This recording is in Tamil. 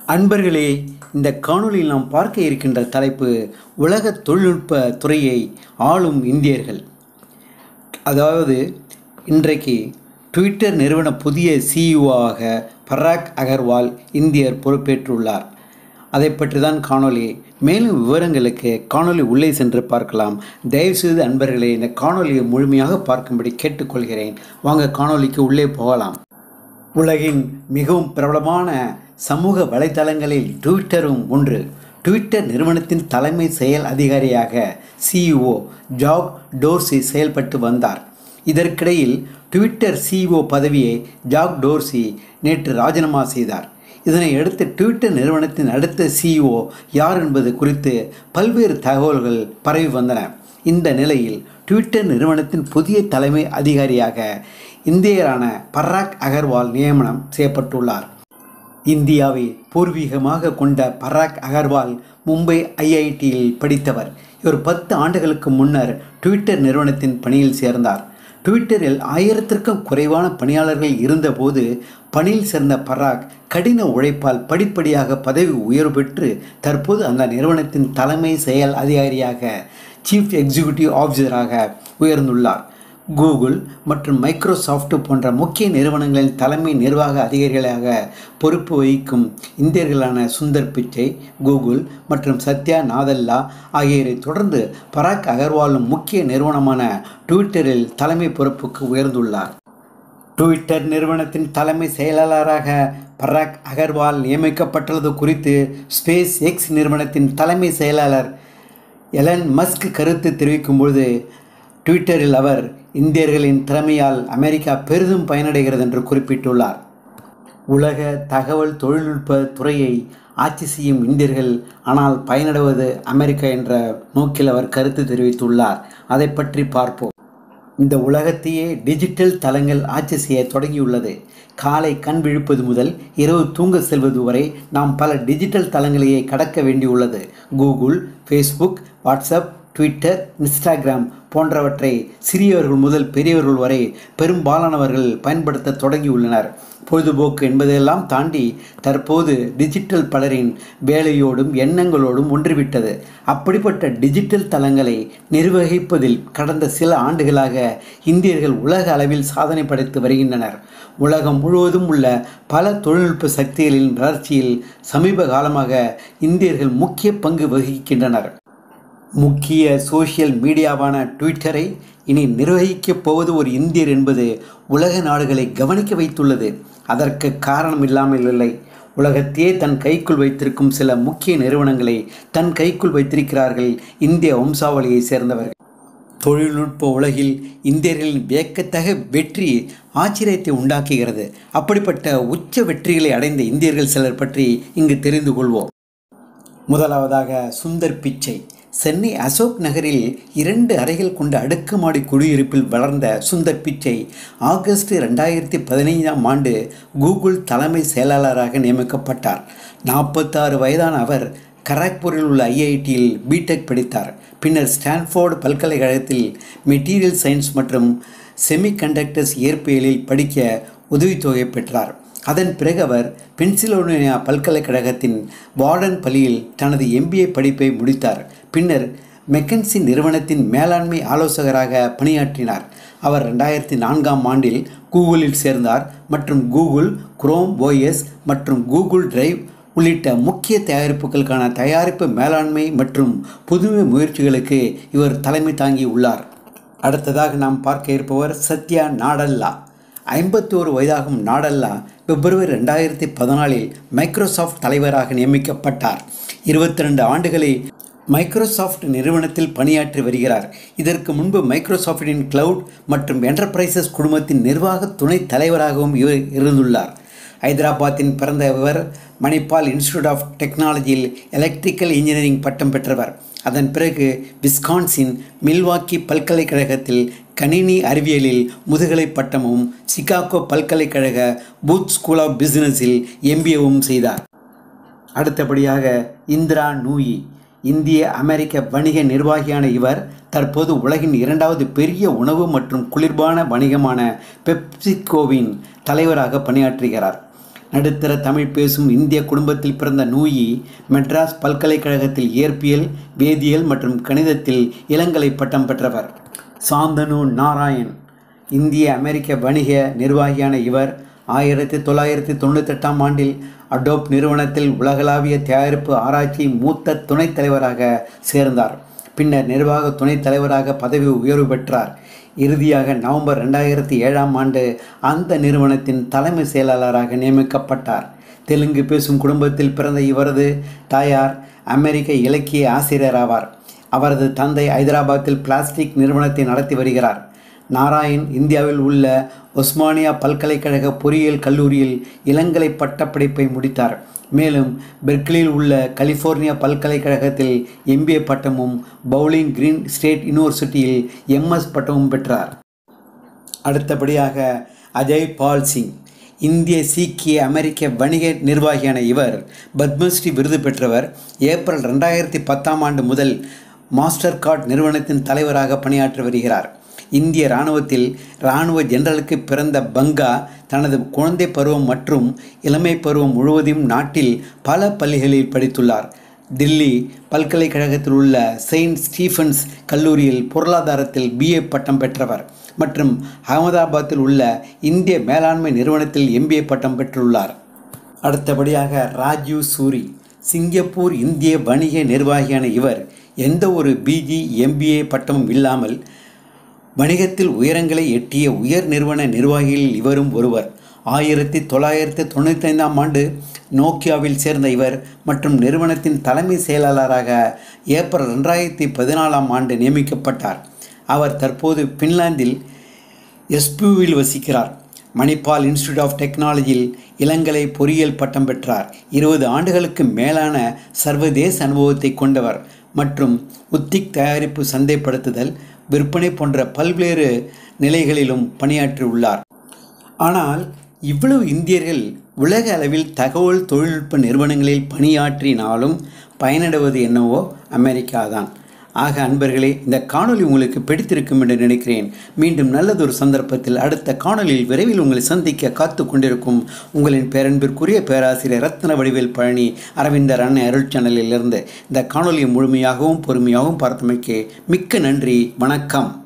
அன்பர்களே இந்த காணொளியில் நாம் பார்க்க இருக்கின்ற தலைப்பு உலக தொழில்நுட்ப துறையை ஆளும் இந்தியர்கள் அதாவது இன்றைக்கு ட்விட்டர் நிறுவன புதிய சிஇஓவாக பராக் அகர்வால் இந்தியர் பொறுப்பேற்றுள்ளார் அதை பற்றி தான் காணொளி மேலும் விவரங்களுக்கு காணொளி உள்ளே சென்று பார்க்கலாம் தயவுசெய்து அன்பர்களே இந்த காணொளியை முழுமையாக பார்க்கும்படி கேட்டுக்கொள்கிறேன் வாங்க காணொளிக்கு உள்ளே போகலாம் உலகின் மிகவும் பிரபலமான சமூக வலைதளங்களில் ட்விட்டரும் ஒன்று ட்விட்டர் நிறுவனத்தின் தலைமை செயல் அதிகாரியாக சிஇஓ ஜாக் டோர்சி செயல்பட்டு வந்தார் இதற்கிடையில் ட்விட்டர் சிஇஓ பதவியை ஜாக் டோர்சி நேற்று ராஜினாமா செய்தார் இதனை அடுத்து ட்விட்டர் நிறுவனத்தின் அடுத்த சிஇஓ யார் என்பது குறித்து பல்வேறு தகவல்கள் பரவி வந்தன இந்த நிலையில் ட்விட்டர் நிறுவனத்தின் புதிய தலைமை அதிகாரியாக இந்தியரான பராக் அகர்வால் நியமனம் செய்யப்பட்டுள்ளார் இந்தியாவை பூர்வீகமாக கொண்ட பராக் அகர்வால் மும்பை ஐஐடியில் படித்தவர் இவர் பத்து ஆண்டுகளுக்கு முன்னர் ட்விட்டர் நிறுவனத்தின் பணியில் சேர்ந்தார் ட்விட்டரில் ஆயிரத்திற்கும் குறைவான பணியாளர்கள் இருந்தபோது பணியில் சேர்ந்த பராக் கடின உழைப்பால் படிப்படியாக பதவி உயர்வு பெற்று தற்போது அந்த நிறுவனத்தின் தலைமை செயல் அதிகாரியாக சீஃப் எக்ஸிக்யூட்டிவ் ஆஃபீஸராக உயர்ந்துள்ளார் கூகுள் மற்றும் மைக்ரோசாஃப்ட் போன்ற முக்கிய நிறுவனங்களின் தலைமை நிர்வாக அதிகாரிகளாக பொறுப்பு வகிக்கும் இந்தியர்களான சுந்தர் பிச்சை கூகுள் மற்றும் சத்யா நாதல்லா ஆகியோரை தொடர்ந்து பராக் அகர்வாலும் முக்கிய நிறுவனமான ட்விட்டரில் தலைமை பொறுப்புக்கு உயர்ந்துள்ளார் ட்விட்டர் நிறுவனத்தின் தலைமை செயலாளராக பராக் அகர்வால் நியமிக்கப்பட்டுள்ளது குறித்து ஸ்பேஸ் எக்ஸ் நிறுவனத்தின் தலைமை செயலாளர் எலன் மஸ்க் கருத்து தெரிவிக்கும் பொழுது ட்விட்டரில் அவர் இந்தியர்களின் திறமையால் அமெரிக்கா பெரிதும் பயனடைகிறது என்று குறிப்பிட்டுள்ளார் உலக தகவல் தொழில்நுட்ப துறையை ஆட்சி செய்யும் இந்தியர்கள் ஆனால் பயனடைவது அமெரிக்கா என்ற நோக்கில் அவர் கருத்து தெரிவித்துள்ளார் அதை பற்றி பார்ப்போம் இந்த உலகத்தையே டிஜிட்டல் தளங்கள் ஆட்சி செய்ய தொடங்கியுள்ளது காலை கண் விழிப்பது முதல் இரவு தூங்க செல்வது வரை நாம் பல டிஜிட்டல் தளங்களையே கடக்க வேண்டியுள்ளது Google Facebook WhatsApp Twitter Instagram போன்றவற்றை சிறியவர்கள் முதல் பெரியவர்கள் வரை பெரும்பாலானவர்கள் பயன்படுத்த தொடங்கியுள்ளனர் பொழுதுபோக்கு என்பதையெல்லாம் தாண்டி தற்போது டிஜிட்டல் பலரின் வேலையோடும் எண்ணங்களோடும் ஒன்றிவிட்டது அப்படிப்பட்ட டிஜிட்டல் தளங்களை நிர்வகிப்பதில் கடந்த சில ஆண்டுகளாக இந்தியர்கள் உலக அளவில் சாதனை படைத்து வருகின்றனர் உலகம் முழுவதும் உள்ள பல தொழில்நுட்ப சக்திகளின் வளர்ச்சியில் சமீப காலமாக இந்தியர்கள் முக்கிய பங்கு வகிக்கின்றனர் முக்கிய சோஷியல் மீடியாவான ட்விட்டரை இனி நிர்வகிக்கப் போவது ஒரு இந்தியர் என்பது உலக நாடுகளை கவனிக்க வைத்துள்ளது அதற்கு காரணம் இல்லாமல் இல்லை உலகத்தையே தன் கைக்குள் வைத்திருக்கும் சில முக்கிய நிறுவனங்களை தன் கைக்குள் வைத்திருக்கிறார்கள் இந்திய வம்சாவளியை சேர்ந்தவர்கள் தொழில்நுட்ப உலகில் இந்தியர்களின் வியக்கத்தக வெற்றி ஆச்சரியத்தை உண்டாக்குகிறது அப்படிப்பட்ட உச்ச வெற்றிகளை அடைந்த இந்தியர்கள் சிலர் பற்றி இங்கு தெரிந்து கொள்வோம் முதலாவதாக சுந்தர் பிச்சை சென்னை அசோக் நகரில் இரண்டு அறைகள் கொண்ட அடுக்குமாடி குடியிருப்பில் வளர்ந்த சுந்தர் பிச்சை ஆகஸ்ட் ரெண்டாயிரத்தி பதினைந்தாம் ஆண்டு கூகுள் தலைமை செயலாளராக நியமிக்கப்பட்டார் நாற்பத்தாறு வயதான அவர் கராக்பூரில் உள்ள ஐஐடியில் பிடெக் படித்தார் பின்னர் ஸ்டான்ஃபோர்டு பல்கலைக்கழகத்தில் மெட்டீரியல் சயின்ஸ் மற்றும் செமிகண்டக்டர்ஸ் இயற்பியலில் படிக்க உதவித்தொகை பெற்றார் அதன் பிறகு அவர் பென்சிலோனியா பல்கலைக்கழகத்தின் வார்டன் பள்ளியில் தனது எம்பிஏ படிப்பை முடித்தார் பின்னர் மெக்கன்சி நிறுவனத்தின் மேலாண்மை ஆலோசகராக பணியாற்றினார் அவர் ரெண்டாயிரத்தி நான்காம் ஆண்டில் கூகுளில் சேர்ந்தார் மற்றும் கூகுள் குரோம் ஓஎஸ் மற்றும் கூகுள் டிரைவ் உள்ளிட்ட முக்கிய தயாரிப்புகளுக்கான தயாரிப்பு மேலாண்மை மற்றும் புதுமை முயற்சிகளுக்கு இவர் தலைமை தாங்கி உள்ளார் அடுத்ததாக நாம் பார்க்க இருப்பவர் சத்யா நாடல்லா ஐம்பத்தோரு வயதாகும் நாடல்லா பிப்ரவரி ரெண்டாயிரத்தி பதினாலில் மைக்ரோசாஃப்ட் தலைவராக நியமிக்கப்பட்டார் இருபத்தி ரெண்டு ஆண்டுகளை மைக்ரோசாஃப்ட் நிறுவனத்தில் பணியாற்றி வருகிறார் இதற்கு முன்பு மைக்ரோசாஃப்டின் கிளவுட் மற்றும் என்டர்பிரைசஸ் குடும்பத்தின் நிர்வாக துணைத் தலைவராகவும் இவர் இருந்துள்ளார் ஹைதராபாத்தின் பிறந்த இவர் மணிப்பால் இன்ஸ்டியூட் ஆஃப் டெக்னாலஜியில் எலக்ட்ரிக்கல் இன்ஜினியரிங் பட்டம் பெற்றவர் அதன் பிறகு விஸ்கான்சின் மில்வாக்கி பல்கலைக்கழகத்தில் கணினி அறிவியலில் முதுகலை பட்டமும் சிகாகோ பல்கலைக்கழக பூத் ஸ்கூல் ஆஃப் பிசினஸில் எம்பிஏவும் செய்தார் அடுத்தபடியாக இந்திரா நூயி இந்திய அமெரிக்க வணிக நிர்வாகியான இவர் தற்போது உலகின் இரண்டாவது பெரிய உணவு மற்றும் குளிர்பான வணிகமான பெப்சிகோவின் தலைவராக பணியாற்றுகிறார் நடுத்தர தமிழ் பேசும் இந்திய குடும்பத்தில் பிறந்த நூயி மெட்ராஸ் பல்கலைக்கழகத்தில் இயற்பியல் வேதியியல் மற்றும் கணிதத்தில் இளங்கலை பட்டம் பெற்றவர் சாந்தனு நாராயண் இந்திய அமெரிக்க வணிக நிர்வாகியான இவர் ஆயிரத்தி தொள்ளாயிரத்தி தொண்ணூத்தெட்டாம் ஆண்டில் அடோப் நிறுவனத்தில் உலகளாவிய தயாரிப்பு ஆராய்ச்சி மூத்த துணைத் தலைவராக சேர்ந்தார் பின்னர் நிர்வாக துணைத் தலைவராக பதவி உயர்வு பெற்றார் இறுதியாக நவம்பர் ரெண்டாயிரத்தி ஏழாம் ஆண்டு அந்த நிறுவனத்தின் தலைமை செயலாளராக நியமிக்கப்பட்டார் தெலுங்கு பேசும் குடும்பத்தில் பிறந்த இவரது தாயார் அமெரிக்க இலக்கிய ஆசிரியர் ஆவார் அவரது தந்தை ஐதராபாத்தில் பிளாஸ்டிக் நிறுவனத்தை நடத்தி வருகிறார் நாராயண் இந்தியாவில் உள்ள ஒஸ்மானியா பல்கலைக்கழக பொறியியல் கல்லூரியில் இளங்கலை பட்டப்படிப்பை முடித்தார் மேலும் பெர்க்லியில் உள்ள கலிஃபோர்னியா பல்கலைக்கழகத்தில் எம்பிஏ பட்டமும் பவுலிங் கிரீன் ஸ்டேட் யூனிவர்சிட்டியில் எம்எஸ் பட்டமும் பெற்றார் அடுத்தபடியாக அஜய் பால் சிங் இந்திய சீக்கிய அமெரிக்க வணிக நிர்வாகியான இவர் பத்மஸ்ரீ விருது பெற்றவர் ஏப்ரல் ரெண்டாயிரத்தி பத்தாம் ஆண்டு முதல் மாஸ்டர் கார்ட் நிறுவனத்தின் தலைவராக பணியாற்றி வருகிறார் இந்திய இராணுவத்தில் இராணுவ ஜெனரலுக்கு பிறந்த பங்கா தனது குழந்தை பருவம் மற்றும் இளமை பருவம் முழுவதையும் நாட்டில் பல பள்ளிகளில் படித்துள்ளார் தில்லி பல்கலைக்கழகத்தில் உள்ள செயின்ட் ஸ்டீஃபன்ஸ் கல்லூரியில் பொருளாதாரத்தில் பிஏ பட்டம் பெற்றவர் மற்றும் அகமதாபாத்தில் உள்ள இந்திய மேலாண்மை நிறுவனத்தில் எம்பிஏ பட்டம் பெற்றுள்ளார் அடுத்தபடியாக ராஜீவ் சூரி சிங்கப்பூர் இந்திய வணிக நிர்வாகியான இவர் எந்த ஒரு பிஜி எம்பிஏ பட்டமும் இல்லாமல் வணிகத்தில் உயரங்களை எட்டிய உயர் நிறுவன நிர்வாகிகளில் இவரும் ஒருவர் ஆயிரத்தி தொள்ளாயிரத்தி தொண்ணூற்றி ஐந்தாம் ஆண்டு நோக்கியாவில் சேர்ந்த இவர் மற்றும் நிறுவனத்தின் தலைமை செயலாளராக ஏப்ரல் ரெண்டாயிரத்தி பதினாலாம் ஆண்டு நியமிக்கப்பட்டார் அவர் தற்போது பின்லாந்தில் எஸ்பியூவில் வசிக்கிறார் மணிப்பால் இன்ஸ்டியூட் ஆஃப் டெக்னாலஜியில் இளங்கலை பொறியியல் பட்டம் பெற்றார் இருபது ஆண்டுகளுக்கு மேலான சர்வதேச அனுபவத்தை கொண்டவர் மற்றும் உத்திக் தயாரிப்பு சந்தைப்படுத்துதல் விற்பனை போன்ற பல்வேறு நிலைகளிலும் பணியாற்றியுள்ளார் ஆனால் இவ்வளவு இந்தியர்கள் உலக அளவில் தகவல் தொழில்நுட்ப நிறுவனங்களில் பணியாற்றினாலும் பயனடைவது என்னவோ அமெரிக்கா தான் ஆக அன்பர்களே இந்த காணொளி உங்களுக்கு பிடித்திருக்கும் என்று நினைக்கிறேன் மீண்டும் நல்லதொரு சந்தர்ப்பத்தில் அடுத்த காணொளியில் விரைவில் உங்களை சந்திக்க காத்து கொண்டிருக்கும் உங்களின் பேரன்பிற்குரிய பேராசிரியர் ரத்ன வடிவேல் பழனி அரவிந்தர் அன்னை அருள் சேனலிலிருந்து இந்த காணொலியை முழுமையாகவும் பொறுமையாகவும் பார்த்தமைக்கு மிக்க நன்றி வணக்கம்